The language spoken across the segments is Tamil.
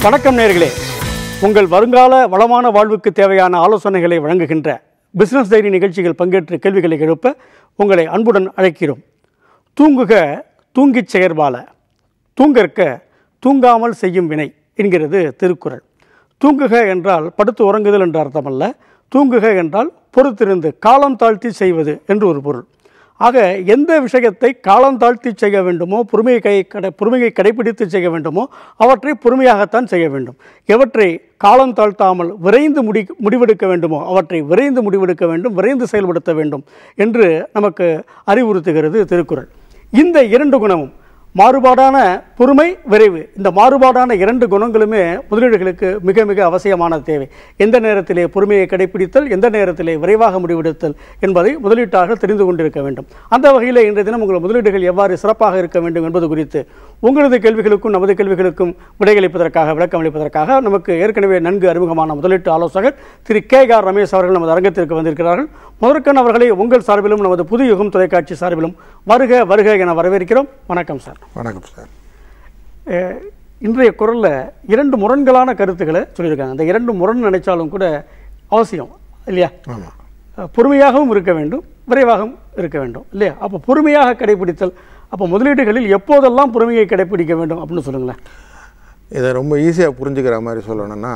வணக்கம் நேர்களே உங்கள் வருங்கால வளமான வாழ்வுக்கு தேவையான ஆலோசனைகளை வழங்குகின்ற பிசினஸ் டைரி நிகழ்ச்சிகள் பங்கேற்று கேள்விகளை எழுப்ப உங்களை அன்புடன் அழைக்கிறோம் தூங்குக தூங்கிச் செயற்பால தூங்கற்க தூங்காமல் செய்யும் வினை என்கிறது திருக்குறள் தூங்குக என்றால் படுத்து உறங்குதல் என்ற அர்த்தமல்ல தூங்குக என்றால் பொறுத்திருந்து காலம் தாழ்த்தி செய்வது என்று ஒரு பொருள் ஆக எந்த விஷயத்தை காலம் தாழ்த்தி செய்ய வேண்டுமோ பொறுமையை கை கடை பொறுமையை கடைபிடித்து செய்ய வேண்டுமோ அவற்றை பொறுமையாகத்தான் செய்ய வேண்டும் எவற்றை காலம் தாழ்த்தாமல் விரைந்து முடி முடிவெடுக்க வேண்டுமோ அவற்றை விரைந்து முடிவெடுக்க வேண்டும் விரைந்து செயல்படுத்த வேண்டும் என்று நமக்கு அறிவுறுத்துகிறது திருக்குறள் இந்த இரண்டு குணமும் மாறுபாடான பொறுமை விரைவு இந்த மாறுபாடான இரண்டு குணங்களுமே முதலீடுகளுக்கு மிக மிக அவசியமான தேவை எந்த நேரத்திலே பொறுமையை கடைபிடித்தல் எந்த நேரத்திலே விரைவாக முடிவெடுத்தல் என்பதை முதலீட்டாளர்கள் தெரிந்து கொண்டிருக்க வேண்டும் அந்த வகையில் இன்றைய தினம் உங்கள் முதலீடுகள் எவ்வாறு சிறப்பாக இருக்க வேண்டும் என்பது குறித்து உங்களது கேள்விகளுக்கும் நமது கேள்விகளுக்கும் விடையளிப்பதற்காக விளக்கம் அளிப்பதற்காக நமக்கு ஏற்கனவே நன்கு அறிமுகமான முதலீட்டு ஆலோசகர் திரு கே ஆர் ரமேஷ் அவர்கள் நமது அரங்கத்திற்கு வந்திருக்கிறார்கள் முதற்கண் அவர்களை உங்கள் சார்பிலும் நமது புது யுகம் தொலைக்காட்சி சார்பிலும் வருக வருக என வரவேற்கிறோம் வணக்கம் சார் வணக்கம் சார் அஹ், இன்றைய குரலில் இரண்டு முரண்களான கருத்துக்களை சொல்லியிருக்காங்க அந்த இரண்டு முரண் நினைச்சாலும் கூட அவசியம் இல்லையா ஆமாம் அஹ், பொறுமையாகவும் இருக்க வேண்டும் விரைவாகவும் இருக்க வேண்டும் இல்லையா அப்போ பொறுமையாக கடைபிடித்தல் அப்போ முதலீடுகளில் எப்போதெல்லாம் பொறுமையை கடைபிடிக்க வேண்டும் அப்படின்னு சொல்லுங்களேன் இதை ரொம்ப ஈஸியாக புரிஞ்சுக்கிற மாதிரி சொல்லணும்னா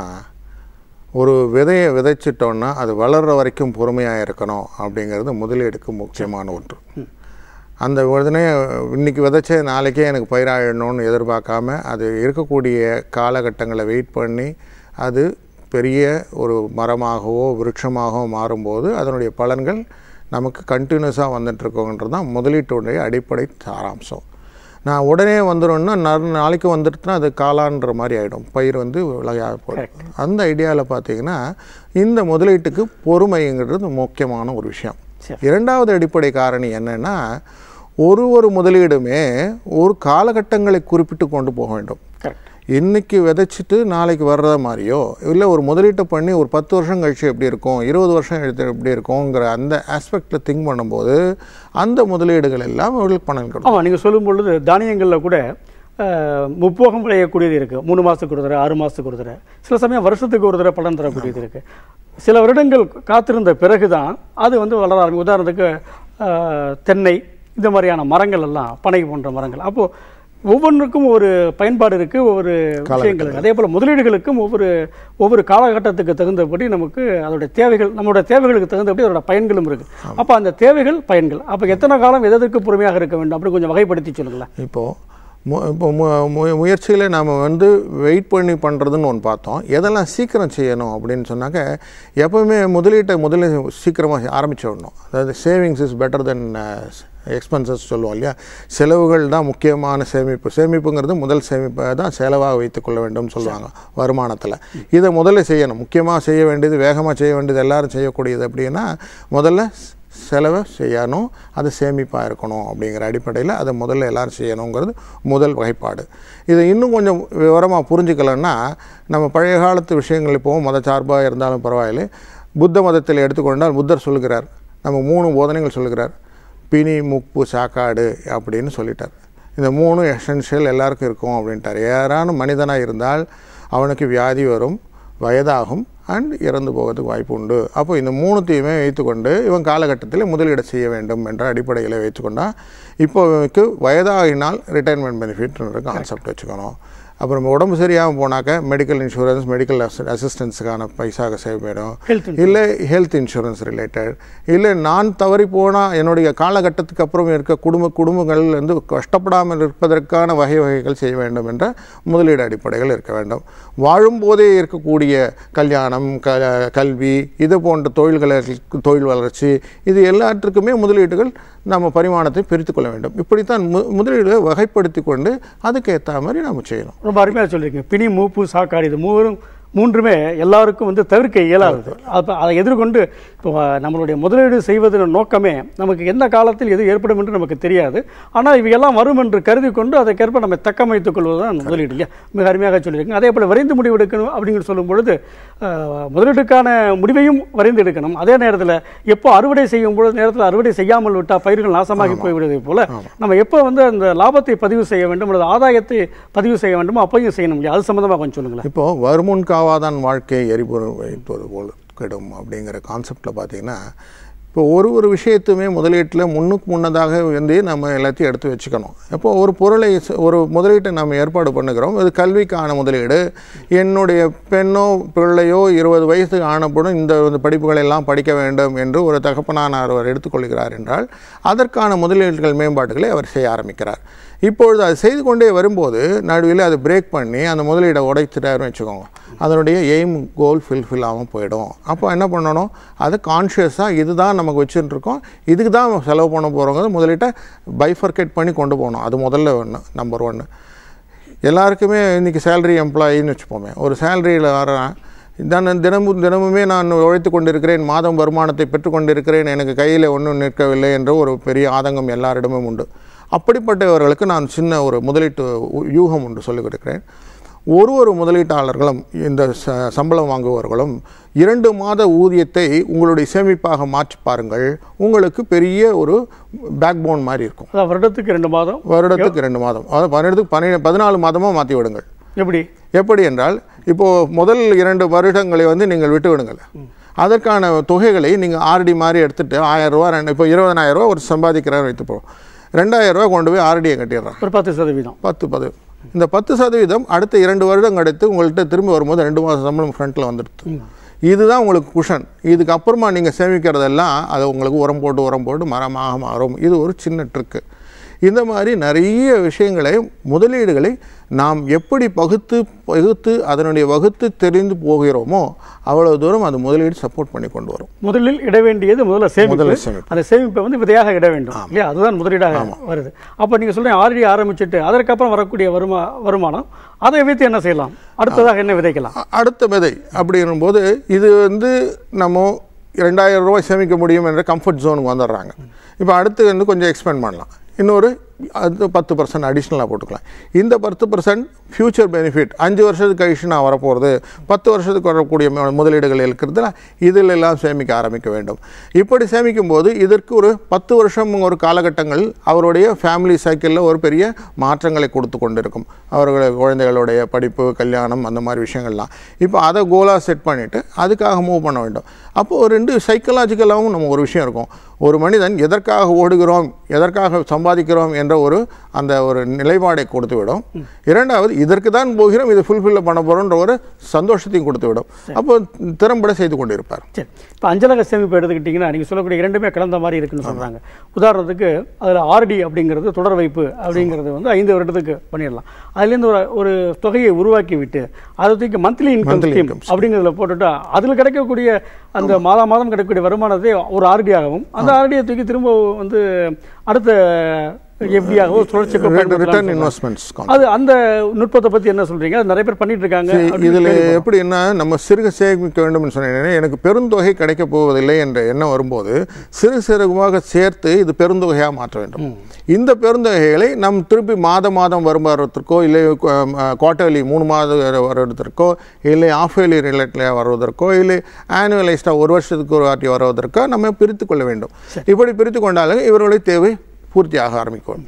ஒரு விதையை விதைச்சிட்டோன்னா அது வளர்கிற வரைக்கும் பொறுமையாக இருக்கணும் அப்படிங்கிறது முதலீடுக்கு முக்கியமான ஒன்று அந்த உடனே இன்னைக்கு விதைச்ச நாளைக்கே எனக்கு பயிராயிடணும்னு எதிர்பார்க்காம அது இருக்கக்கூடிய காலகட்டங்களை வெயிட் பண்ணி அது பெரிய ஒரு மரமாகவோ விருட்சமாகவோ மாறும்போது அதனுடைய பலன்கள் நமக்கு கண்டினியூஸாக வந்துட்டுருக்கோன்றது தான் முதலீட்டுடைய அடிப்படை சாராம்சம் நான் உடனே வந்துடும்னா நறு- நாளைக்கு வந்துட்டுனா அது காளான்ற மாதிரி ஆகிடும் பயிர் வந்து விளையாக போடும் அந்த ஐடியாவில் பார்த்தீங்கன்னா இந்த முதலீட்டுக்கு பொறுமைங்கிறது முக்கியமான ஒரு விஷயம் சரி. இரண்டாவது அடிப்படை காரணி என்னன்னா ஒரு ஒரு முதலீடுமே ஒரு காலகட்டங்களை குறிப்பிட்டு கொண்டு போக வேண்டும் கரெக்ட் இன்னைக்கு விதைச்சிட்டு நாளைக்கு வர்ற மாதிரியோ இல்லை ஒரு முதலீட்டை பண்ணி ஒரு பத்து வருஷம் கழிச்சு எப்படி இருக்கும் இருபது வருஷம் கழித்து எப்படி இருக்குங்கிற அந்த ஆஸ்பெக்டில் திங்க் பண்ணும்போது அந்த முதலீடுகள் எல்லாம் அவர்களுக்கு பணம் கிடைக்கும் ஆமாம் நீங்கள் சொல்லும் பொழுது தானியங்களில் கூட அஹ், முப்போகம் விளையக்கூடியது இருக்குது மூணு மாதத்துக்கு ஒரு தடவை ஆறு மாதத்துக்கு ஒரு தடவை சில சமயம் வருஷத்துக்கு ஒரு தடவை பலன் தரக்கூடியது இருக்குது சில வருடங்கள் காத்திருந்த பிறகு தான் அது வந்து வளர ஆரம்பிக்கும் உதாரணத்துக்கு அஹ், தென்னை இந்த மாதிரியான மரங்கள் எல்லாம் பனை போன்ற மரங்கள் அப்போது ஒவ்வொன்றுக்கும் ஒரு பயன்பாடு இருக்குது ஒவ்வொரு விஷயங்கள் இருக்கு. அதே போல் முதலீடுகளுக்கும் ஒவ்வொரு ஒவ்வொரு காலகட்டத்துக்கு தகுந்தபடி நமக்கு அதோட தேவைகள் நம்மளோட தேவைகளுக்கு தகுந்தபடி அதோட பயன்களும் இருக்குது அப்போ அந்த தேவைகள் பயன்கள் அப்போ எத்தனை காலம் எதற்கு பொறுமையாக இருக்க வேண்டும் அப்படி கொஞ்சம் வகைப்படுத்தி சொல்லுங்களேன் இப்போது மு இப்போ மு மு- முயற்சியில் நாம் வந்து வெயிட் பண்ணி பண்ணுறதுன்னு ஒன்று பார்த்தோம் எதெல்லாம் சீக்கிரம் செய்யணும் அப்படின்னு சொன்னாக்க எப்போவுமே முதலீட்டை முதல்ல சீக்கிரமாக ஆரம்பிச்சு விடணும் அதாவது savings is better then expenses சொல்லுவோம் இல்லையா செலவுகள் தான் முக்கியமான சேமிப்பு சேமிப்புங்கிறது முதல் சேமிப்பை தான் செலவாக வைத்துக்கொள்ள வேண்டும் சொல்லுவாங்க வருமானத்தில் இதை முதல்ல செய்யணும் முக்கியமாக செய்ய வேண்டியது வேகமாக செய்ய வேண்டியது எல்லாரும் செய்யக்கூடியது அப்படின்னா முதல்ல செலவை செய்யணும் அது சேமிப்பாக இருக்கணும் அப்படிங்கிற அடிப்படையில் அதை முதல்ல எல்லாரும் செய்யணுங்கிறது முதல் வகைப்பாடு இதை இன்னும் கொஞ்சம் விவரமாக புரிஞ்சுக்கலன்னா நம்ம பழைய காலத்து விஷயங்கள் இப்போவும் மதச்சார்பாக இருந்தாலும் பரவாயில்லை புத்த மதத்தில் எடுத்துக்கொண்டால் புத்தர் சொல்லுகிறார் நம்ம மூணு போதனைகள் சொல்லுகிறார் பிணி முப்பு சாக்காடு அப்படின்னு சொல்லிட்டார் இந்த மூணு எசென்ஷியல் எல்லாருக்கும் இருக்கும் அப்படின்ட்டார் யாரான மனிதனாக இருந்தால் அவனுக்கு வியாதி வரும் வயதாகும் அண்ட் இறந்து போகிறதுக்கு வாய்ப்பு உண்டு அப்போ இந்த மூணுத்தையுமே வைத்துக்கொண்டு இவன் காலகட்டத்தில் முதலீடு செய்ய வேண்டும் என்ற அடிப்படையில் வைத்துக்கொண்டா இப்போ இவனுக்கு வயதாகினால் ரிட்டைர்மெண்ட் பெனிஃபிட்ன்ற கான்செப்ட் வச்சுக்கணும் அப்புறம் உடம்பு சரியாமல் போனாக்க மெடிக்கல் இன்சூரன்ஸ் மெடிக்கல் அசிஸ்டன்ஸுக்கான பைசாக சேவையிடும் Health இல்லை ஹெல்த் இன்சூரன்ஸ் ரிலேட்டட் இல்லை நான் தவறி போனால் என்னுடைய காலகட்டத்துக்கு அப்புறம் இருக்க குடும்ப குடும்பங்கள் வந்து கஷ்டப்படாமல் இருப்பதற்கான வகை வகைகள் செய்ய வேண்டும் என்ற முதலீடு அடிப்படைகள் இருக்க வேண்டும் வாழும்போதே இருக்கக்கூடிய கல்யாணம் க கல்வி இது போன்ற தொழில்களை தொழில் வளர்ச்சி இது எல்லாற்றுக்குமே முதலீடுகள் நம்ம பரிமாணத்தை பிரித்து கொள்ள வேண்டும் இப்படித்தான் மு முதலீடுகளை வகைப்படுத்தி கொண்டு அதுக்கு ஏற்ற மாதிரி நம்ம செய்யணும் ரொம்ப அருமையாக சொல்லியிருக்கீங்க பிணி மூப்பு சாக்காடு இது மூவரும் மூன்றுமே எல்லாருக்கும் வந்து தவிர்க்க இயலாதது அப்போ அதை எதிர்கொண்டு இப்போ நம்மளுடைய முதலீடு செய்வதன் நோக்கமே நமக்கு எந்த காலத்தில் எது ஏற்படும் என்று நமக்கு தெரியாது ஆனால் இவையெல்லாம் வரும் என்று கருதி கொண்டு அதற்கேற்ப நம்ம தக்கமைத்துக் கொள்வது தான் முதலீடு இல்லையா மிக அருமையாக சொல்லியிருக்கீங்க அதே போல் விரைந்து முடிவு எடுக்கணும் அப்படிங்கிற சொல்லும் பொழுது அஹ், முதலீட்டுக்கான முடிவையும் வரைந்து எடுக்கணும் அதே நேரத்தில் எப்போ அறுவடை செய்யும் பொழுது நேரத்தில் அறுவடை செய்யாமல் விட்டால் பயிர்கள் நாசமாகி போய்விடுவதை போல நம்ம எப்போ வந்து அந்த லாபத்தை பதிவு செய்ய வேண்டும் அல்லது ஆதாயத்தை பதிவு செய்ய வேண்டுமோ அப்பையும் செய்யணும் இல்லையா அது சம்மந்தமாக கொஞ்சம் சொல்லுங்களேன் இப்போ வருமுன் காவாதான் வாழ்க்கை எரிபொருள் வைப்பது போல் கெடும் அப்படிங்கிற கான்செப்டில் பார்த்தீங்கன்னா இப்போ ஒரு ஒரு விஷயத்துமே முதலீட்டில் முன்னுக்கு முன்னதாக வந்து நம்ம எல்லாத்தையும் எடுத்து வச்சுக்கணும் இப்போ ஒரு பொருளை ச- ஒரு முதலீட்டை நம்ம ஏற்பாடு பண்ணுகிறோம் இது கல்விக்கான முதலீடு என்னுடைய பெண்ணோ பிள்ளையோ இருபது வயசுக்கு ஆனப்படும் இந்த இந்த படிப்புகளை எல்லாம் படிக்க வேண்டும் என்று ஒரு தகப்பனார் அவர் எடுத்துக்கொள்கிறார் என்றால் அதற்கான முதலீடுகள் மேம்பாடுகளை அவர் செய்ய ஆரம்பிக்கிறார் இப்பொழுது அது செய்து கொண்டே வரும்போது நடுவில் அது பிரேக் பண்ணி அந்த முதலீடை உடைச்சிட்டாருன்னு வச்சுக்கோங்க அதனுடைய எய்ம் கோல் ஃபில்ஃபில் ஆகாமல் போயிடும் அப்போ என்ன பண்ணணும் அது கான்ஷியஸாக இதுதான் நமக்கு வச்சுட்டு இருக்கோம் இதுக்கு தான் செலவு பண்ண போகிறோங்க முதலீட்டை பைஃபர்கேட் பண்ணி கொண்டு போகணும் அது முதல்ல ஒன்று நம்பர் ஒன்று எல்லாருக்குமே இன்றைக்கி சேலரி எம்ப்ளாயின்னு வச்சுப்போமே ஒரு சேலரியில் வரேன் தினம் தினமும் தினமுமே நான் உழைத்து கொண்டிருக்கிறேன் மாதம் வருமானத்தை பெற்றுக்கொண்டிருக்கிறேன் எனக்கு கையில் ஒன்றும் நிற்கவில்லை என்ற ஒரு பெரிய ஆதங்கம் எல்லாரிடமும் உண்டு அப்படிப்பட்டவர்களுக்கு நான் சின்ன ஒரு முதலீட்டு உ- யூகம் ஒன்று சொல்லிக் கொடுக்கிறேன் ஒரு ஒரு முதலீட்டாளர்களும் இந்த ச சம்பளம் வாங்குபவர்களும் இரண்டு மாத ஊதியத்தை உங்களுடைய சேமிப்பாக மாற்றி பாருங்கள் உங்களுக்கு பெரிய ஒரு பேக் போன் மாதிரி இருக்கும் அதான் வருடத்துக்கு ரெண்டு மாதம் வருடத்துக்கு ரெண்டு மாதம் அதாவது பன்னெண்டுக்கு பன்னிரெண்டு பதினாலு மாதமாக மாற்றி விடுங்கள் எப்படி எப்படி என்றால் இப்போது முதல் இரண்டு வருடங்களை வந்து நீங்கள் விட்டு விடுங்கள் அதற்கான தொகைகளை நீங்கள் ஆர்டி மாதிரி எடுத்துட்டு ஆயிரம் ரூபா ரெண்டு இப்போ இருபதனாயிரம் ரூபா ஒரு சம்பாதிக்கிறார் வைத்துப்போம் ரெண்டாயிரம் ரூபா கொண்டு போய் ஆர்டியை கட்டிடுறான் ஒரு பத்து சதவீதம் பத்து பது இந்த பத்து சதவீதம் அடுத்த இரண்டு வருடம் கழித்து உங்கள்கிட்ட திரும்பி வரும்போது ரெண்டு மாதம் சம்பளம் ஃப்ரண்ட்டில் வந்துடுது இதுதான் உங்களுக்கு குஷன் இதுக்கு அப்புறமா நீங்கள் சேமிக்கிறதெல்லாம் அது உங்களுக்கு உரம் போட்டு உரம் போட்டு மரமாக மாறும் இது ஒரு சின்ன ட்ரிக்கு இந்த மாதிரி நிறைய விஷயங்களை முதலீடுகளை நாம் எப்படி பகுத்து பகுத்து அதனுடைய வகுத்து தெரிந்து போகிறோமோ அவ்வளவு தூரம் அது முதலீடு சப்போர்ட் பண்ணி கொண்டு வரும் முதலில் இட வேண்டியது முதல்ல சேமிப்பு முதல்ல சேமிப்பு. அந்த சேமிப்பை வந்து விதையாக இட வேண்டும் இல்லையா அதுதான் முதலீடாக வருது அப்போ நீங்கள் சொல்றீங்க ஆல்ரெடி ஆரம்பிச்சுட்டு அதற்கப்புறம் வரக்கூடிய வருமா வருமானம் அதை வைத்து என்ன செய்யலாம் அடுத்ததாக என்ன விதைக்கலாம் அ- அடுத்த விதை அப்படிங்கும்போது இது வந்து நம்ம ரெண்டாயிரம் ரூபாய் சேமிக்க முடியும் என்ற கம்ஃபர்ட் ஜோனுக்கு வந்துடுறாங்க இப்போ அடுத்து வந்து கொஞ்சம் எக்ஸ்பேண்ட் பண்ணலாம் இன்னொரு அது பத்து பர்சன்ட் அடிஷ்னலாக போட்டுக்கலாம் இந்த பத்து பர்சன்ட் ஃபியூச்சர் பெனிஃபிட் அஞ்சு வருஷத்துக்கு கழிச்சு நான் வரப்போகிறது பத்து வருஷத்துக்கு வரக்கூடிய மு- முதலீடுகள் இருக்கிறதுல இதில் எல்லாம் சேமிக்க ஆரம்பிக்க வேண்டும் இப்படி சேமிக்கும் போது இதற்கு ஒரு பத்து வருஷம் ஒரு காலகட்டங்கள் அவருடைய ஃபேமிலி சைக்கிளில் ஒரு பெரிய மாற்றங்களை கொடுத்து கொண்டிருக்கும் அவர்களுடைய குழந்தைகளுடைய படிப்பு கல்யாணம் அந்த மாதிரி விஷயங்கள்லாம் இப்போ அதை கோலாக செட் பண்ணிவிட்டு அதுக்காக மூவ் பண்ண வேண்டும் அப்போ ஒரு ரெண்டு சைக்கலாஜிக்கலாகவும் நம்ம ஒரு விஷயம் இருக்கும் ஒரு மனிதன் எதற்காக ஓடுகிறோம் எதற்காக சம்பாதிக்கிறோம் என்ற ஒரு அந்த ஒரு நிலைப்பாடை கொடுத்து விடும் இரண்டாவது இதற்கு தான் போகிறோம் இதை ஃபுல்ஃபில் பண்ண போகிறோன்ற ஒரு சந்தோஷத்தையும் கொடுத்து விடும் அப்போ திறம்பட செய்து கொண்டிருப்பார் சரி இப்போ அஞ்சலக சேமிப்பு எடுத்துக்கிட்டிங்கன்னா நீங்கள் சொல்லக்கூடிய இரண்டுமே கலந்த மாதிரி இருக்குன்னு சொல்கிறாங்க உதாரணத்துக்கு அதில் ஆர்டி அப்படிங்கிறது தொடர் வைப்பு அப்படிங்கிறது வந்து ஐந்து வருடத்துக்கு பண்ணிடலாம் அதுலேருந்து ஒரு ஒரு தொகையை உருவாக்கி விட்டு அதை தூக்கி monthly income Monthly scheme income அப்படிங்கிறதுல போட்டுட்டா அதில் கிடைக்கக்கூடிய அந்த மாதா மாதம் கிடைக்கக்கூடிய வருமானத்தை ஒரு ஆர்டியாகவும் அந்த ஆர்டியை தூக்கி திரும்ப வந்து அடுத்த எஃப்டியாகவோ சுழற்சிக்கோ ரிட்டர்ன் பயன்படுத்தலாம் இன்வெஸ்ட்மெண்ட்ஸ் அது அந்த நுட்பத்தை பற்றி என்ன சொல்றீங்க அது நிறைய பேர் பண்ணிட்டு இருக்காங்க அப்படின்னு இதில் கேள்விப்பட்டோம். எப்படின்னா நம்ம சிறுக சேமிக்க வேண்டும் சொன்னேன் எனக்கு பெருந்தொகை கிடைக்கப் போவதில்லை என்ற எண்ணம் வரும்போது சிறு சிறுமாக சேர்த்து இது பெருந்தொகையாக மாற்ற வேண்டும் இந்த பெருந்தொகைகளை நம் திருப்பி மாத மாதம் வருமானத்திற்கோ இல்லை குவார்டர்லி மூணு மாத வருவதற்கோ இல்லை ஆஃப் இயர்லி ரிலேட்டில் வருவதற்கோ இல்லை ஆனுவலைஸ்டாக ஒரு வருஷத்துக்கு ஒரு வாட்டி வருவதற்கோ நம்ம பிரித்து கொள்ள வேண்டும் இப்படி பிரித்து கொண்டாலும் இவர்களுடைய தேவை பூர்த்தியாக ஆரம்பிக்கும்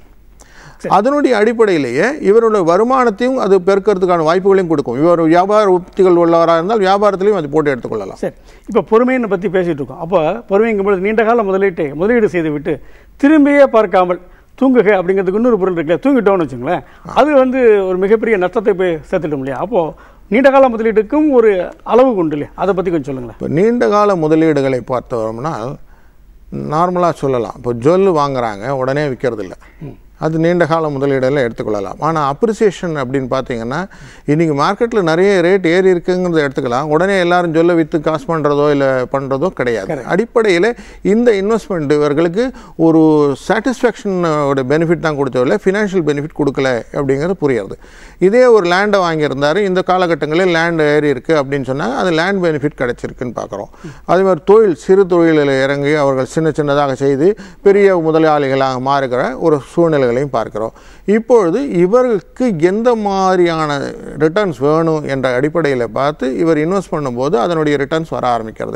அதனுடைய அடிப்படையிலேயே இவருடைய வருமானத்தையும் அது பெருக்கிறதுக்கான வாய்ப்புகளையும் கொடுக்கும் இவர் வியாபார உத்திகள் உள்ளவராக இருந்தால் வியாபாரத்திலையும் அது போட்டு எடுத்துக்கொள்ளலாம் சரி இப்போ பொறுமையை பற்றி பேசிட்டு இருக்கோம் அப்போ பொறுமைங்கும்போது நீண்ட கால முதலீட்டை முதலீடு செய்து விட்டு திரும்பியே பார்க்காமல் தூங்குக அப்படிங்கிறதுக்கு இன்னொரு பொருள் இருக்குல்ல தூங்கிட்டோம்னு வச்சுங்களேன் அது வந்து ஒரு மிகப்பெரிய நஷ்டத்தை போய் சேர்த்துட்டோம் இல்லையா அப்போது நீண்ட கால முதலீட்டுக்கும் ஒரு அளவு உண்டு இல்லையா அதை பற்றி கொஞ்சம் சொல்லுங்களேன் இப்போ நீண்ட கால முதலீடுகளை பார்த்தோம்னால் நார்மலாக சொல்லலாம் இப்போ ஜொல்லு வாங்குறாங்க உடனே விற்கிறது இல்லை அது நீண்ட கால முதலீடெல்லாம் எடுத்துக்கொள்ளலாம் ஆனால் அப்ரிசியேஷன் அப்படின்னு பார்த்தீங்கன்னா இன்றைக்கி மார்க்கெட்டில் நிறைய ரேட் ஏறி இருக்குங்கிறத எடுத்துக்கலாம் உடனே எல்லாரும் சொல்ல விற்று காசு பண்ணுறதோ இல்லை பண்ணுறதோ கிடையாது அடிப்படையில் இந்த இன்வெஸ்ட்மெண்ட் இவர்களுக்கு ஒரு சாட்டிஸ்ஃபேக்ஷனோட பெனிஃபிட் தான் கொடுத்ததில்ல ஃபினான்ஷியல் பெனிஃபிட் கொடுக்கல அப்படிங்கிறது புரியுது இதே ஒரு லேண்டை வாங்கியிருந்தாரு இந்த காலகட்டங்களில் லேண்ட் ஏறி இருக்குது அப்படின்னு சொன்னாங்க அது லேண்ட் பெனிஃபிட் கிடைச்சிருக்குன்னு பார்க்குறோம் அதே மாதிரி தொழில் சிறு தொழிலில் இறங்கி அவர்கள் சின்ன சின்னதாக செய்து பெரிய முதலாளிகளாக மாறுகிற ஒரு சூழ்நிலைகளையும் பார்க்கிறோம் இப்பொழுது இவருக்கு எந்த மாதிரியான ரிட்டர்ன்ஸ் வேணும் என்ற அடிப்படையில் பார்த்து இவர் இன்வெஸ்ட் பண்ணும்போது அதனுடைய ரிட்டர்ன்ஸ் வர ஆரம்பிக்கிறது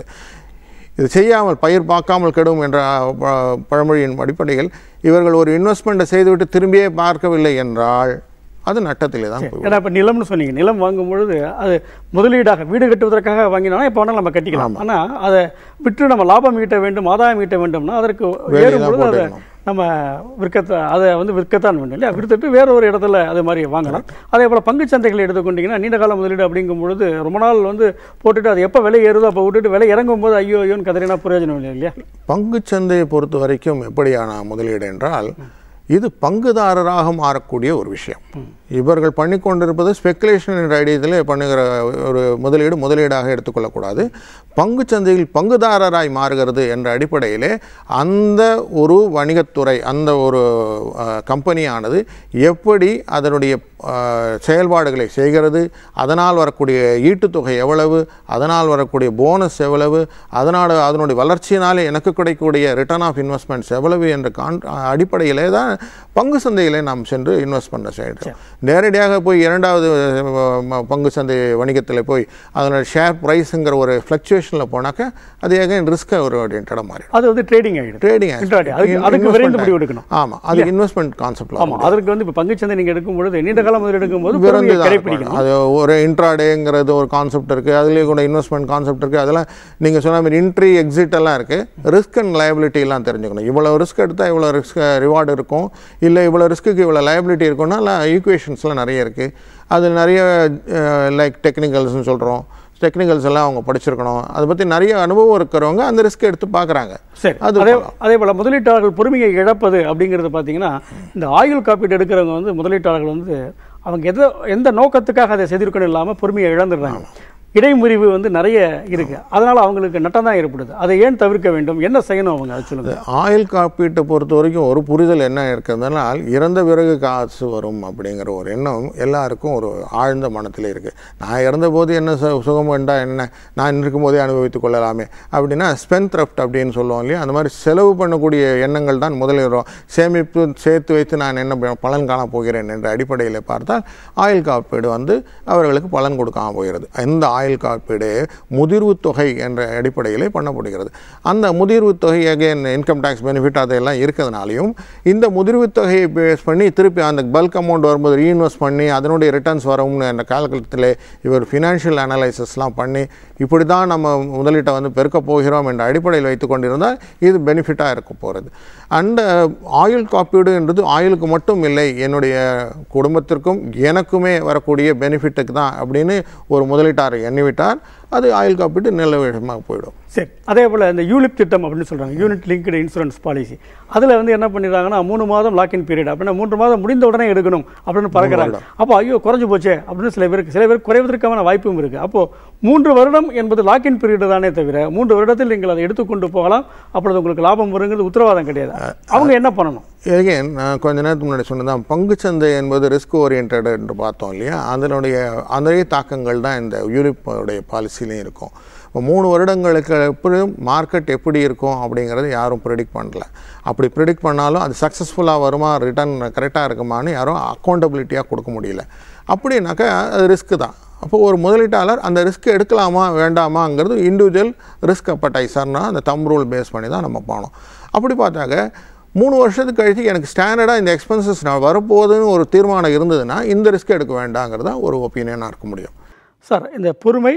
இது செய்யாமல் பயிர் பார்க்காமல் கெடும் என்ற ப- பழமொழியின் அடிப்படையில் இவர்கள் ஒரு இன்வெஸ்ட்மெண்ட்டை செய்துவிட்டு திரும்பியே பார்க்கவில்லை என்றால் அது நட்டத்திலே தான் போய் ஏன்னா இப்போ நிலம்னு சொன்னீங்க நிலம் வாங்கும் பொழுது அது முதலீடாக வீடு கட்டுவதற்காக வாங்கினோம்னா இப்போ வேணாலும் நம்ம கட்டிக்கலாம் ஆனால் அதை விற்று நம்ம லாபம் ஈட்ட வேண்டும் ஆதாயம் ஈட்ட வேண்டும்னா அதற்கு ஏறும் பொழுது அதை போட்டுக்கணும். நம்ம விற்கத்தான் அதை வந்து விற்கத்தான் வேண்டும் இல்லையா விற்றுட்டு வேற ஒரு இடத்துல அது மாதிரி வாங்கலாம் அதே போல் பங்குச் சந்தைகளை எடுத்துக்கொண்டீங்கன்னா நீண்ட கால முதலீடு அப்படிங்கும் பொழுது ரொம்ப நாள் வந்து போட்டுட்டு அது எப்போ விலை ஏறுதோ அப்போ விட்டுட்டு விலை இறங்கும் போது ஐயோ ஐயோன்னு கதறினா பிரயோஜனம் இல்லை இல்லையா பங்குச் சந்தையை பொறுத்த வரைக்கும் எப்படியான முதலீடு என்றால் இது பங்குதாரராக மாறக்கூடிய ஒரு விஷயம் இவர்கள் பண்ணி கொண்டிருப்பது ஸ்பெக்குலேஷன் என்ற ஐடியத்தில் பண்ணுகிற ஒரு முதலீடு முதலீடாக எடுத்துக்கொள்ளக்கூடாது பங்குச் சந்தையில் பங்குதாரராய் மாறுகிறது என்ற அடிப்படையிலே அந்த ஒரு வணிகத்துறை அந்த ஒரு அஹ், கம்பெனியானது எப்படி அதனுடைய அஹ், செயல்பாடுகளை செய்கிறது அதனால் வரக்கூடிய ஈட்டுத்தொகை எவ்வளவு அதனால் வரக்கூடிய போனஸ் எவ்வளவு அதனால் அதனுடைய வளர்ச்சியினாலே எனக்கு கிடைக்கக்கூடிய ரிட்டர்ன் ஆஃப் இன்வெஸ்ட்மெண்ட்ஸ் எவ்வளவு என்ற கான் அடிப்படையிலே தான் பங்கு சந்தையிலே நாம் சென்று இன்வெஸ்ட் பண்ண செய்கிறோம் நேரடியாக போய் இரண்டாவது அஹ், ம- பங்கு சந்தை வணிகத்தில் போய் அதனோட ஷேர் ப்ரைஸுங்கிற ஒரு ஃப்ளக்சுவேஷனில் போனாக்க அது ஏகன் ரிஸ்க் ஒரு ஓரியன்டாக மாறிடும் அது வந்து ட்ரேடிங் ஆகிடும் ட்ரேடிங் Intraday. அதுக்கு- அதுக்கு விரைந்து முடிவு எடுக்கணும். ஆமாம் அதுக்கு இன்வெஸ்ட்மெண்ட் கான்செப்ட்ல ஆமா அதற்கு வந்து இப்போ பங்குச்சந்தை நீங்க எடுக்கும் பொழுது நீண்ட காலம் முதலீடு எடுக்கும் போது விரைந்து பொறுமையை தான் கடைப்பிடிக்கணும் இருக்கணும். அது ஒரு இன்ட்ராடேங்கிறது ஒரு கான்செப்ட் இருக்குது அதுலேயே கூட இன்வெஸ்ட்மெண்ட் கான்செப்ட் இருக்குது அதெல்லாம் நீங்கள் சொன்ன மாதிரி இன்ட்ரி எக்ஸிட் எல்லாம் இருக்குது ரிஸ்க் அண்ட் liability எல்லாம் தெரிஞ்சுக்கணும் இவ்வளோ ரிஸ்க் எடுத்தால் இவ்வளோ ரிஸ்க் ரிவார்டு இருக்கும் இல்லை இவ்வளோ ரிஸ்க்குக்கு இவ்வளோ liability இருக்கும்னா இல்லை ஈக்குவேஷன்ஸ்லாம் நிறைய இருக்குது அது நிறைய லைக் டெக்னிக்கல்ஸ்னு சொல்கிறோம் டெக்னிக்கல்ஸ் எல்லாம் அவங்க படிச்சிருக்கணும் அதை பற்றி நிறைய அனுபவம் இருக்கிறவங்க அந்த ரிஸ்க் எடுத்து பார்க்குறாங்க சரி அது அதே அதே போல முதலீட்டாளர்கள் பொறுமையை இழப்பது அப்படிங்கிறது பார்த்தீங்கன்னா இந்த ஆயுள் காப்பீடு எடுக்கிறவங்க வந்து முதலீட்டாளர்கள் வந்து அவங்க எதை எந்த நோக்கத்துக்காக அதை செய்திருக்கணும் இல்லாமல் பொறுமையை இழந்துடுறாங்க இடைமுறிவு வந்து நிறைய இருக்கு அதனால அவங்களுக்கு நட்டம் தான் ஏற்படுது அதை ஏன் தவிர்க்க வேண்டும் என்ன செய்யணும் அவங்க அது சொல்லுங்க ஆயுள் காப்பீட்டை பொறுத்த வரைக்கும் ஒரு புரிதல் என்ன இருக்கிறதுனால் இறந்த பிறகு காசு வரும் அப்படிங்கிற ஒரு எண்ணம் எல்லாருக்கும் ஒரு ஆழ்ந்த மனத்தில் இருக்குது நான் இறந்தபோது என்ன சு சுகம் வேண்டா என்ன நான் இருக்கும்போதே அனுபவித்துக் கொள்ளலாமே அப்படின்னா ஸ்பென் த்ரஃப்ட் அப்படின்னு சொல்லுவோம் இல்லையா அந்த மாதிரி செலவு பண்ணக்கூடிய எண்ணங்கள் தான் முதலில் வரும் சேமிப்பு சேர்த்து வைத்து நான் என்ன ப- பலன் காண போகிறேன் என்ற அடிப்படையில் பார்த்தால் ஆயுள் காப்பீடு வந்து அவர்களுக்கு பலன் கொடுக்காம போகிறது இந்த ஆயுள் காப்பீடு முதிர்வு தொகை என்ற அடிப்படையிலே பண்ணப்படுகிறது அந்த முதிர்வு தொகை அகைன் இன்கம் டேக்ஸ் பெனிஃபிட் அதெல்லாம் இருக்கிறதுனாலையும் இந்த முதிர்வு தொகையை பேஸ் பண்ணி திருப்பி அந்த பல்க் அமௌண்ட் வரும்போது ரீஇன்வெஸ்ட் பண்ணி அதனுடைய ரிட்டர்ன்ஸ் வரும்னு அந்த காலகட்டத்தில் இவர் ஃபினான்ஷியல் அனலைசிஸ்லாம் பண்ணி இப்படி தான் நம்ம முதலீட்டை வந்து பெருக்க போகிறோம் என்ற அடிப்படையில் வைத்து கொண்டிருந்தால் இது பெனிஃபிட்டாக இருக்க போகிறது அண்ட் ஆயுள் காப்பீடுன்றது ஆயுளுக்கு மட்டும் இல்லை என்னுடைய குடும்பத்திற்கும் எனக்குமே வரக்கூடிய பெனிஃபிட்டுக்கு தான் அப்படின்னு ஒரு முதலீட்டார் எண்ணிவிட்டார் அது ஆயுள் காப்பீடு நல்ல விஷயமாக போயிடும் சரி அதே போல் இந்த யூலிப் திட்டம் அப்படின்னு சொல்கிறாங்க யூனிட் லிங்க்டு இன்சூரன்ஸ் பாலிசி அதில் வந்து என்ன பண்ணிடுறாங்கன்னா மூணு மாதம் லாக்இன் பீரியட் அப்படின்னா மூன்று மாதம் முடிந்த உடனே எடுக்கணும் அப்படின்னு பறக்கிறாங்க அப்போ ஐயோ குறைஞ்சு போச்சே அப்படின்னு சில பேருக்கு சில பேருக்கு குறைவதற்கான வாய்ப்பும் இருக்குது அப்போது மூன்று வருடம் என்பது லாக்இன் பீரியட் தானே தவிர மூன்று வருடத்தில் நீங்கள் அதை எடுத்துக்கொண்டு போகலாம் அப்பொழுது உங்களுக்கு லாபம் வருங்கிறது உத்தரவாதம் கிடையாது அவங்க என்ன பண்ணணும் எகேன் நான் கொஞ்ச நேரத்துக்கு முன்னாடி சொன்னதான் பங்குச்சந்தை என்பது ரிஸ்க் ஓரியன்ட் என்று பார்த்தோம் இல்லையா அதனுடைய அதே தாக்கங்கள் தான் இந்த யூனிப்போடைய பாலிசிலையும் இருக்கும் இப்போ மூணு வருடங்களுக்கு அப்புறம் மார்க்கெட் எப்படி இருக்கும் அப்படிங்கிறது யாரும் ப்ரிடிக்ட் பண்ணல அப்படி ப்ரிடிக்ட் பண்ணாலும் அது சக்ஸஸ்ஃபுல்லாக வருமா ரிட்டர்ன் கரெக்டாக இருக்குமான்னு யாரும் அக்கௌண்டபிலிட்டியாக கொடுக்க முடியல அப்படின்னாக்கா அது ரிஸ்க்கு தான் அப்போ ஒரு முதலீட்டாளர் அந்த ரிஸ்க் எடுக்கலாமா வேண்டாமாங்கிறது இண்டிவிஜுவல் ரிஸ்க் அப்படைசர்னா அந்த தம் ரூல் பேஸ் பண்ணி தான் நம்ம போனோம் அப்படி பார்த்தாக்க மூணு வருஷத்துக்கு கழிச்சு எனக்கு ஸ்டாண்டர்டாக இந்த எக்ஸ்பென்சஸ் நான் வரப்போகுதுன்னு ஒரு தீர்மானம் இருந்ததுன்னா இந்த ரிஸ்க் எடுக்க வேண்டாங்கிறது தான் ஒரு ஒப்பீனியனாக இருக்க முடியும் சார் இந்த பொறுமை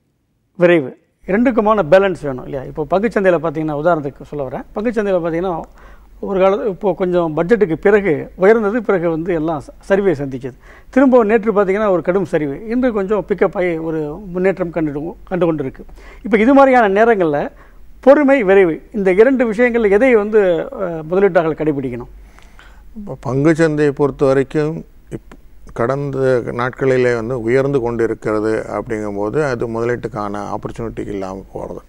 விரைவு இரண்டுக்குமான பேலன்ஸ் வேணும் இல்லையா இப்போ பங்குச்சந்தையில் பார்த்தீங்கன்னா உதாரணத்துக்கு சொல்ல வரேன் பங்குச்சந்தையில் பார்த்தீங்கன்னா ஒரு காலத்து இப்போ கொஞ்சம் பட்ஜெட்டுக்கு பிறகு உயர்ந்தது பிறகு வந்து எல்லாம் ச- சரிவை சந்திச்சது திரும்ப நேற்று பார்த்தீங்கன்னா ஒரு கடும் சரிவு இன்று கொஞ்சம் பிக்கப் ஆகி ஒரு முன்னேற்றம் கண்டு கண்டு கொண்டு இருக்கு இப்போ இது மாதிரியான நேரங்களில் பொறுமை விரைவு இந்த இரண்டு விஷயங்களில் எதை வந்து அஹ், முதலீட்டாளர்கள் கடைபிடிக்கணும் இப்போ பங்குச்சந்தையை பொறுத்த வரைக்கும் இப் கடந்த நாட்களிலே வந்து உயர்ந்து கொண்டு இருக்கிறது அப்படிங்கும்போது அது முதலீட்டுக்கான ஆப்பர்ச்சுனிட்டி இல்லாமல் போகிறது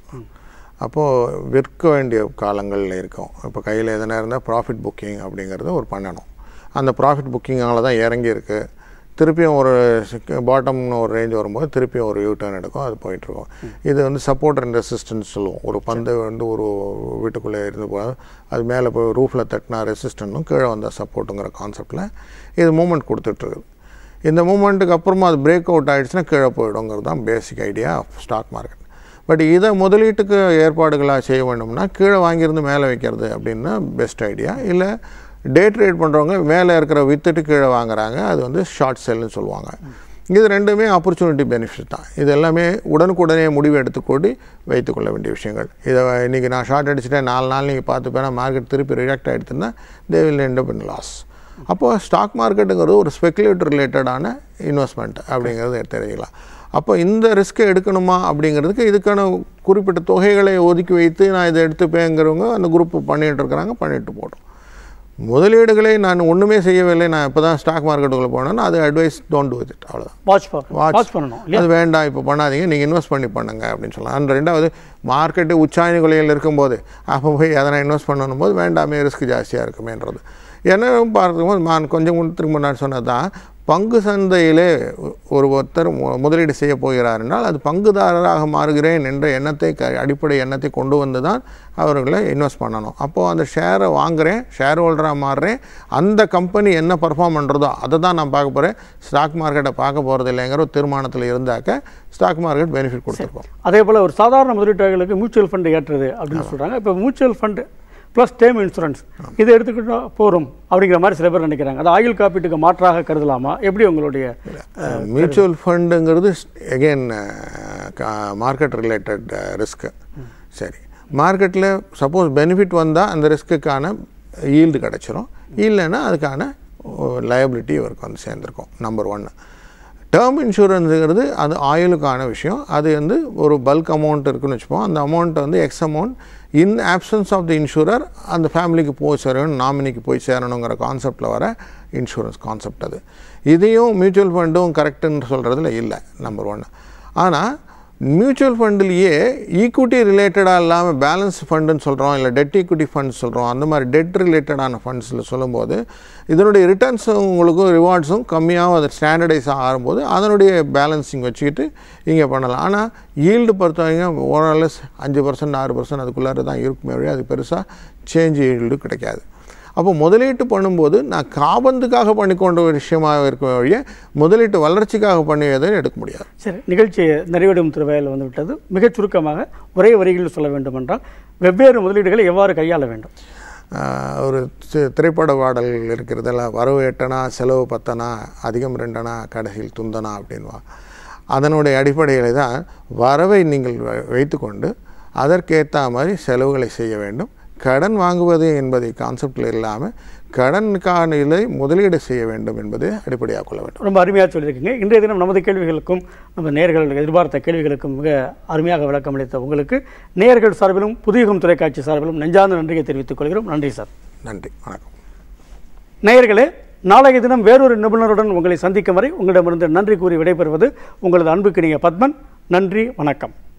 அப்போது விற்க வேண்டிய காலங்களில் இருக்கும் இப்போ கையில் எதனா இருந்தால் ப்ராஃபிட் புக்கிங் அப்படிங்கிறத ஒரு பண்ணணும் அந்த ப்ராஃபிட் புக்கிங்கால தான் இறங்கி இருக்கு திருப்பியும் ஒரு பாட்டம்னு ஒரு ரேஞ்ச் வரும்போது திருப்பியும் ஒரு யூ டர்ன் எடுக்கும் அது போயிட்டுருக்கும் இது வந்து சப்போர்ட் அண்ட் ரெசிஸ்டன்ஸ் சொல்லுவோம் ஒரு பந்து வந்து ஒரு வீட்டுக்குள்ளே இருந்து போ அது மேலே போய் ரூஃபில் தட்டினா ரெசிஸ்டன்ட்டும் கீழே வந்தால் சப்போர்ட்டுங்கிற கான்செப்டில் இது மூமெண்ட் கொடுத்துட்ருக்குது இந்த மூமெண்ட்டுக்கு அப்புறமா அது பிரேக் அவுட் ஆகிடுச்சுன்னா கீழே போயிடுங்கிறது தான் basic idea of stock market but இதை முதலீட்டுக்கு ஏற்பாடுகளாக செய்ய வேண்டும்னா கீழே வாங்கியிருந்து மேலே வைக்கிறது அப்படின்னா பெஸ்ட் ஐடியா இல்லை டே ட்ரேட் பண்ணுறவங்க மேலே இருக்கிற வித்துட்டு கீழே வாங்குறாங்க அது வந்து ஷார்ட் செல்லுன்னு சொல்லுவாங்க இது ரெண்டுமே ஆப்பர்ச்சுனிட்டி பெனிஃபிட் தான் இது எல்லாமே உடனுக்குடனே முடிவு எடுத்துக்கூடி வைத்துக்கொள்ள வேண்டிய விஷயங்கள் இதை இன்றைக்கி நான் ஷார்ட் அடிச்சுட்டேன் நாலு நாள் நீங்கள் பார்த்து போனால் மார்க்கெட் திருப்பி ரியாக்ட் ஆகிடுதுன்னா they will end up in loss அப்போது ஸ்டாக் மார்க்கெட்டுங்கிறது ஒரு ஸ்பெகுலேட் ரிலேட்டடான இன்வெஸ்ட்மெண்ட் அப்படிங்கிறது தெரிஞ்சுக்கலாம் அப்போ இந்த ரிஸ்க்கை எடுக்கணுமா அப்படிங்கிறதுக்கு இதுக்கான குறிப்பிட்ட தொகைகளை ஒதுக்கி வைத்து நான் இதை எடுத்துப்பேங்கிறவங்க அந்த குரூப் பண்ணிகிட்டு இருக்கிறாங்க பண்ணிட்டு போட்டோம் முதலீடுகளை நான் ஒன்றுமே செய்யவில்லை நான் இப்போ தான் ஸ்டாக் மார்க்கெட்டுக்குள்ளே போனேன்னா அது அட்வைஸ் டோன்ட் டூ இட் அவ்வளோதான் வாட்ச் பார்க்கணும் வாட்ச் பண்ணணும் இல்லையா அது வேண்டாம் இப்போ பண்ணாதீங்க நீங்கள் இன்வெஸ்ட் பண்ணி பண்ணுங்க அப்படின்னு சொல்லலாம் அண்ட் ரெண்டாவது மார்க்கெட்டு உச்சாணி கொலையில் இருக்கும்போது அப்போ போய் எதனா இன்வெஸ்ட் பண்ணணும் போது வேண்டாமே ரிஸ்க் ஜாஸ்தியாக இருக்குமேன்றது என்ன பார்க்கும்போது நான் கொஞ்சம் முன்னுக்கு முன்னாடி சொன்னது தான் பங்கு சந்தையிலே ஒரு ஒருத்தர் மு- முதலீடு செய்ய போகிறார் என்றால் அது பங்குதாரராக மாறுகிறேன் என்ற எண்ணத்தை க அடிப்படை எண்ணத்தை கொண்டு வந்து தான் அவர்களை இன்வெஸ்ட் பண்ணணும் அப்போது அந்த ஷேரை வாங்குறேன் ஷேர் ஹோல்டராக மாறுறேன் அந்த கம்பெனி என்ன பர்ஃபார்ம் பண்ணுறதோ அதை தான் நான் பார்க்க போகிறேன் ஸ்டாக் மார்க்கெட்டை பார்க்க போகிறது இல்லைங்கிற ஒரு தீர்மானத்தில் இருந்தாக்க ஸ்டாக் மார்க்கெட் பெனிஃபிட் கொடுத்துருக்கோம் அதே போல் ஒரு சாதாரண முதலீட்டாளர்களுக்கு மியூச்சுவல் ஃபண்டு ஏற்றுறது அப்படின்னு சொல்கிறாங்க இப்போ mutual fund plus term insurance இதை எடுத்துக்கிட்டா போகிறோம் அப்படிங்கிற மாதிரி சில பேர் நினைக்கிறாங்க அது ஆயுள் காப்பீட்டுக்கு மாற்றாக கருதலாமா எப்படி உங்களுடைய மியூச்சுவல் ஃபண்டுங்கிறது எகெயின் மார்க்கெட் ரிலேட்டட் ரிஸ்க்கு சரி மார்க்கெட்டில் சப்போஸ் பெனிஃபிட் வந்தால் அந்த ரிஸ்க்குக்கான ஈல்டு கிடச்சிரும் இல்லைன்னா அதுக்கான லயபிலிட்டி இவருக்கு வந்து சேர்ந்துருக்கும் நம்பர் ஒன்று டேர்ம் இன்சூரன்ஸுங்கிறது அது ஆயுளுக்கான விஷயம் அது வந்து ஒரு பல்க் அமௌண்ட் இருக்குன்னு வச்சுப்போம் அந்த அமௌண்ட்டை வந்து X amount in options of the insurer அந்த ஃபேமிலிக்கு போய் சேரணும் நாமினிக்கு போய் சேரணுங்கிற கான்செப்டில் வர இன்சூரன்ஸ் கான்செப்ட் அது இதையும் மியூச்சுவல் ஃபண்டும் கரெக்டுன்னு சொல்கிறதுல இல்லை நம்பர் ஒன்று ஆனால் மியூச்சுவல் ஃபண்டுலேயே ஈக்விட்டி ரிலேட்டடாக இல்லாமல் பேலன்ஸ் ஃபண்டுன்னு சொல்கிறோம் இல்லை டெட் ஈக்விட்டி ஃபண்ட்ஸ் சொல்கிறோம் அந்த மாதிரி டெட் ரிலேட்டடான ஃபண்ட்ஸில் சொல்லும்போது இதனுடைய ரிட்டர்ன்ஸும் உங்களுக்கும் ரிவார்ட்ஸும் கம்மியாகவும் அது ஸ்டாண்டர்டைஸ் ஆகும்போது அதனுடைய பேலன்சிங் வச்சுக்கிட்டு இங்கே பண்ணலாம் ஆனால் ஈல்டு பொறுத்தவரைங்க ஓரளவு அஞ்சு பர்சன்ட் ஆறு பர்சன்ட் அதுக்குள்ளார தான் இருக்குமே வழி அது பெருசாக சேஞ்ச் ஈல்டு கிடைக்காது அப்போ முதலீட்டு பண்ணும்போது நான் காபந்துக்காக பண்ணிக்கொண்ட ஒரு விஷயமாக இருக்கும் வழிய முதலீட்டு வளர்ச்சிக்காக பண்ணியதை எடுக்க முடியாது சரி நிகழ்ச்சி நிறைவடையும் திருவையில் வந்து விட்டது மிகச் சுருக்கமாக ஒரே வரிகளில் சொல்ல வேண்டும் என்றால் வெவ்வேறு முதலீடுகளை எவ்வாறு கையாள வேண்டும் ஆஹ் ஒரு தி- திரைப்பட பாடல் இருக்கிறதுல வரவு எட்டனா செலவு பத்தனா அதிகம் ரெண்டனா கடைசியில் துந்தனா அப்படின்வா அதனுடைய அடிப்படையில் தான் வரவை நீங்கள் வ- வைத்துக்கொண்டு அதற்கேற்ற மாதிரி செலவுகளை செய்ய வேண்டும் கடன் வாங்குவது என்பதை கான்செப்டில் இல்லாமல் கடனுக்கான இதை முதலீடு செய்ய வேண்டும் என்பதை அடிப்படையாக கொள்ள வேண்டும் ரொம்ப அருமையாக சொல்லியிருக்கீங்க இன்றைய தினம் நமது கேள்விகளுக்கும் நம்ம நேர்கள் எதிர்பார்த்த கேள்விகளுக்கும் மிக அருமையாக விளக்கம் அளித்த உங்களுக்கு நேயர்கள் சார்பிலும் புதியகம் தொலைக்காட்சி சார்பிலும் நெஞ்சார்ந்த நன்றியை தெரிவித்துக் கொள்கிறோம் நன்றி சார் நன்றி வணக்கம் நேயர்களே நாளைய தினம் வேறொரு நிபுணருடன் உங்களை சந்திக்கும் வரை உங்களிடமிருந்து நன்றி கூறி விடைபெறுவது உங்களது அன்புக்கினிய பத்மன் நன்றி வணக்கம்